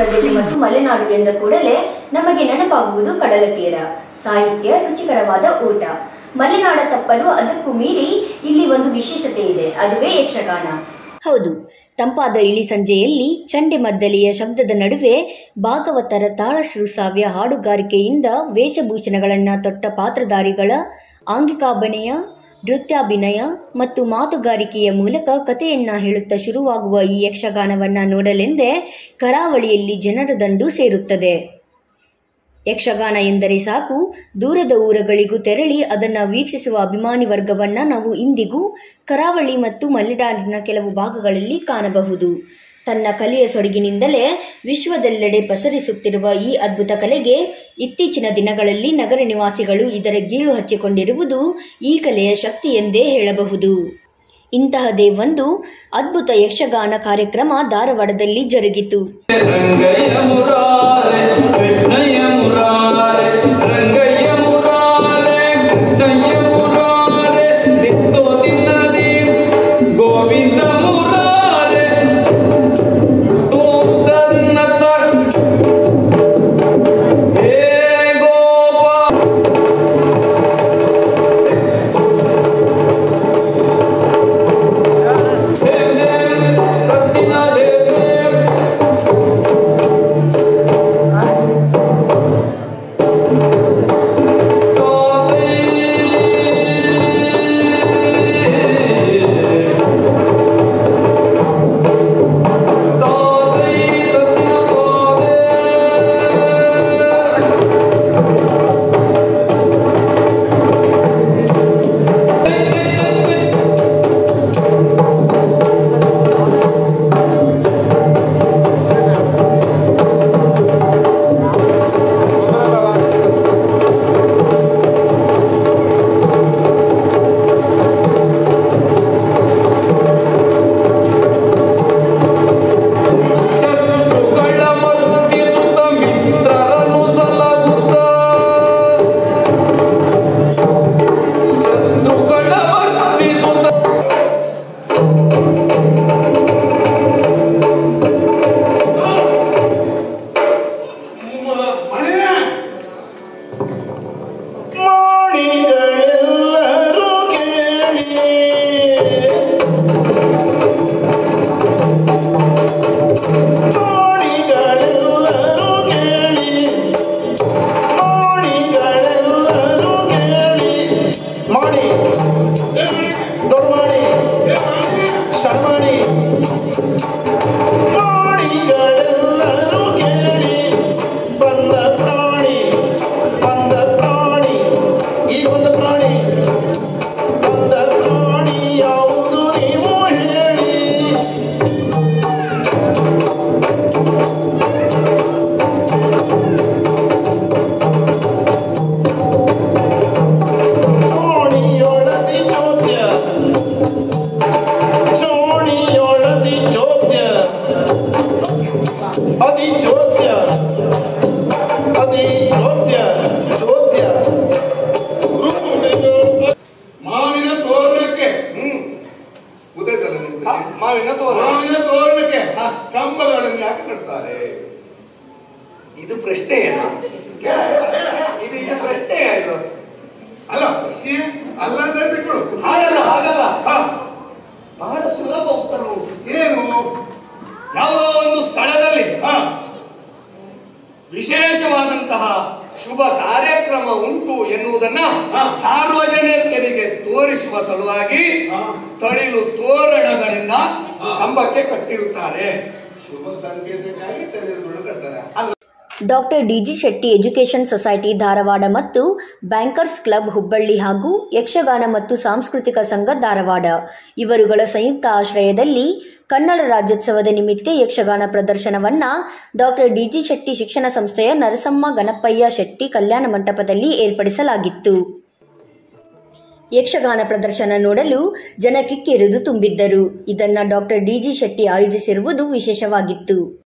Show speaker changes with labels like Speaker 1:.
Speaker 1: ಪ್ರದೇಶ ಮತ್ತು ಮಲೆನಾಡು ಎಂದ ಕೂಡಲೇ ನಮಗೆ ನೆನಪಾಗುವುದು ಕಡಲ ತೀರ ಸಾಹಿತ್ಯ ರುಚಿಕರವಾದ ಊಟ ಮಲೆನಾಡ ತಪ್ಪಲು ಅದಕ್ಕೂ ಮೀರಿ ಇಲ್ಲಿ ಒಂದು ವಿಶೇಷತೆ ಇದೆ ಅದುವೇ ಯಕ್ಷಗಾನ ಹೌದು ತಂಪಾದ ಇಳಿ ಸಂಜೆಯಲ್ಲಿ ಚಂಡೆ ಮದ್ದಲೆಯ ಶಬ್ದದ ನಡುವೆ ಭಾಗವತರ ತಾಳಶ್ರುಸಾವ್ಯ ಹಾಡುಗಾರಿಕೆಯಿಂದ ವೇಷಭೂಷಣಗಳನ್ನ ತೊಟ್ಟ ಪಾತ್ರಧಾರಿಗಳ ಆಂಗಿಕಾಭಣೆಯ ನೃತ್ಯಾಭಿನಯ ಮತ್ತು ಮಾತುಗಾರಿಕೆಯ ಮೂಲಕ ಕಥೆಯನ್ನ ಹೇಳುತ್ತಾ ಶುರುವಾಗುವ ಈ ಯಕ್ಷಗಾನವನ್ನ ನೋಡಲೆಂದೇ ಕರಾವಳಿಯಲ್ಲಿ ಜನರ ದಂಡು ಸೇರುತ್ತದೆ ಯಕ್ಷಗಾನ ಎಂದರೆ ಸಾಕು ದೂರದ ಊರುಗಳಿಗೂ ತೆರಳಿ ಅದನ್ನ ವೀಕ್ಷಿಸುವ ಅಭಿಮಾನಿ ವರ್ಗವನ್ನ ನಾವು ಇಂದಿಗೂ ಕರಾವಳಿ ಮತ್ತು ಮಲೆನಾಡಿನ ಕೆಲವು ಭಾಗಗಳಲ್ಲಿ ಕಾಣಬಹುದು ತನ್ನ ಕಲೆಯ ಸೊಡಗಿನಿಂದಲೇ ವಿಶ್ವದೆಲ್ಲೆಡೆ ಪಸರಿಸುತ್ತಿರುವ ಈ ಅದ್ಭುತ ಕಲೆಗೆ ಇತ್ತೀಚಿನ ದಿನಗಳಲ್ಲಿ ನಗರ ನಿವಾಸಿಗಳು ಇದರ ಗೀಳು ಹಚ್ಚಿಕೊಂಡಿರುವುದು ಈ ಕಲೆಯ ಶಕ್ತಿ ಎಂದೇ ಹೇಳಬಹುದು ಇಂತಹದೇ ಒಂದು ಅದ್ಭುತ ಯಕ್ಷಗಾನ ಕಾರ್ಯಕ್ರಮ ಧಾರವಾಡದಲ್ಲಿ ಜರುಗಿತು
Speaker 2: ರಂಗಯ್ಯ ಮುರಾರೆ ಕೃಷ್ಣಯ್ಯ ಮುರಾರೆ ರಂಗಯ್ಯ ಮುರಾರೆ ಕೃಷ್ಣಯ್ಯ ಮುರಾರೆ ನಿತ್ತೋ ತಿನ್ನದಿ ಗೋವಿಂದ ಮುರಾರೆ ತೋ ತನ್ನತ ಹೇ ಗೋಪ ದೇವ್ ದೇವ್ ರಕ್ಷಿಣ ದೇವ್ ದೇವ್ ಶತ್ರುಗಳ ಮರುಗಿಸುತ್ತ ಮಿತ್ರರನ್ನು ಸಲಹುತ್ತ ಶತ್ರುಗಳ ಮರ್ತಿಸುತ್ತ
Speaker 3: ಮಣಿಗಳೆಲ್ಲರೂ ಕೇಳಿ ಮಣಿಗಳೆಲ್ಲರೂ ಕೇಳಿ ಮಣಿಗಳೆಲ್ಲರೂ ಕೇಳಿ ಮಣಿ ದೊಡ್ಮಣಿ ಶರ್ಮಣಿ ಮಣಿಗಳೆಲ್ಲರೂ ಕೇಳಿ ಬಂದ ಪ್ರಾಣಿ ಬಂದ ಪ್ರಾಣಿ ಈಗ ಒಂದು ಪ್ರಾಣಿ ಬಂದ ಪ್ರಾಣಿ ಯಾವುದು ನೀವು ಹೇಳಿ ಚೋಣಿಯೊಳದಿ ಚೋದ್ಯ ಚೋಣಿಯೊಳದಿ ಚೋದ್ಯ ಅದಿ ಚೋದ್ಯ ಅದಿ ಚೋದ್ಯ ಚೋದ್ಯ
Speaker 4: ಮಾವಿನ ತೋರಣಕ್ಕೆ ಹ್ಮ್ ಗೊತ್ತಾಯ್ತಲ್ಲ ನಿಮ್ಗೆ?
Speaker 2: ಮಾವಿನ ತೋರಣ
Speaker 4: ಮಾವಿನ ತೋರಣಕ್ಕೆ ಕಂಬಗಳನ್ನು ಯಾಕೆ ಕಟ್ತಾರೆ
Speaker 2: ಇದು ಪ್ರಶ್ನೆ ಏನು ಇದು ಇದು ಪ್ರಶ್ನೆ ಇದು
Speaker 4: ಅಲ್ಲ ಪ್ರಶ್ನೆ ಅಲ್ಲ ಅಂತ ಬಿಟ್ಬಿಡು
Speaker 2: ಹಾಗಲ್ಲ ಹಾಗಲ್ಲ
Speaker 4: ಹಾ,
Speaker 2: ಬಹಳ ಸುಲಭ ಉತ್ತರ ಉಂಟು
Speaker 4: ಏನು
Speaker 2: ಯಾವುದೋ ಒಂದು ಸ್ಥಳದಲ್ಲಿ
Speaker 4: ಹಾ
Speaker 2: ವಿಶೇಷವಾದಂತಹ ಶುಭ ಕಾರ್ಯಕ್ರಮ ಉಂಟು ಎನ್ನುವುದನ್ನ
Speaker 4: ಹಾ.
Speaker 2: ಸಾರ್ವಜನಿಕರಿಗೆ ತೋರಿಸುವ ಸಲುವಾಗಿ
Speaker 4: ಹಾ.
Speaker 2: ತಳಿಲು ತೋರಣಗಳಿಂದ
Speaker 4: ಹಾ.
Speaker 2: ಕಂಬಕ್ಕೆ ಕಟ್ಟಿರುತ್ತಾರೆ
Speaker 4: ಶುಭ ಸಂಕೇತಕ್ಕಾಗಿ ತಲೆದುಳು ಕಟ್ತಾರೆ
Speaker 1: doctor D G Shetty education society Dharwad ಮತ್ತು ಬ್ಯಾಂಕರ್ಸ್ ಕ್ಲಬ್ ಹುಬ್ಬಳ್ಳಿ ಹಾಗೂ ಯಕ್ಷಗಾನ ಮತ್ತು ಸಾಂಸ್ಕೃತಿಕ ಸಂಘ ಧಾರವಾಡ ಇವರುಗಳ ಸಂಯುಕ್ತ ಆಶ್ರಯದಲ್ಲಿ ಕನ್ನಡ ರಾಜ್ಯೋತ್ಸವದ ನಿಮಿತ್ತ ಯಕ್ಷಗಾನ ಪ್ರದರ್ಶನವನ್ನ ಡಾಕ್ಟರ್ ಡಿಜಿ ಶೆಟ್ಟಿ ಶಿಕ್ಷಣ ಸಂಸ್ಥೆಯ ನರಸಮ್ಮ ಗಣಪಯ್ಯ ಶೆಟ್ಟಿ ಕಲ್ಯಾಣ ಮಂಟಪದಲ್ಲಿ ಏರ್ಪಡಿಸಲಾಗಿತ್ತು ಯಕ್ಷಗಾನ ಪ್ರದರ್ಶನ ನೋಡಲು ಜನ ಕಿಕ್ಕಿರಿದು ತುಂಬಿದ್ದರು ಇದನ್ನ ಡಾಕ್ಟರ್ ಡಿಜಿ ಶೆಟ್ಟಿ ಆಯೋಜಿಸಿರುವುದು ವಿಶೇಷವಾಗಿತ್ತು